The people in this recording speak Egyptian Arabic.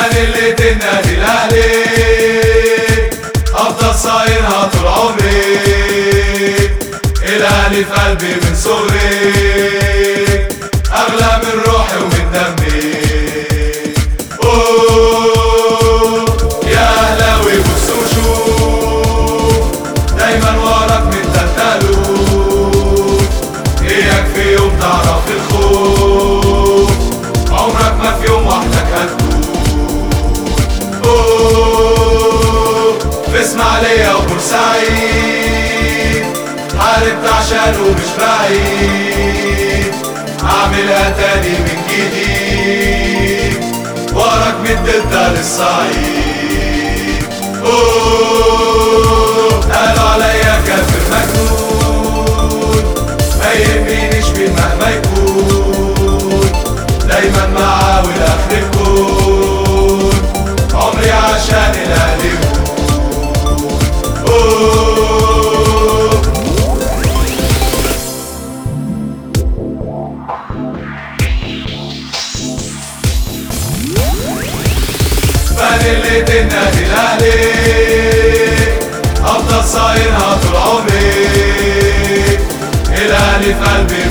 فانيلة النادي الاهلي افضل صايرها طول عمري الاهلي في قلبي من صغري اغلى من روحي ومن دمي أوه، يا اهلاوي بص وشوف دايما وراك من تلتلوف اياك في يوم تعرف الخوف عمرك ما في يوم وحدك هتكون أوه، في اسماعيلية وبورسعيد حاربت عشانه مش بعيد اعملها تاني من جديد وراك من الدلتا للصعيد أوه، قالوا عليا كافر مجنون ما يهمنيش مين مهما يكون دايما معاه والاخر الكون عمري عشان الاهلي يكون. أوه، فانيلة النادي الاهلي افضل صايرها طول عمري الاهلي في قلبي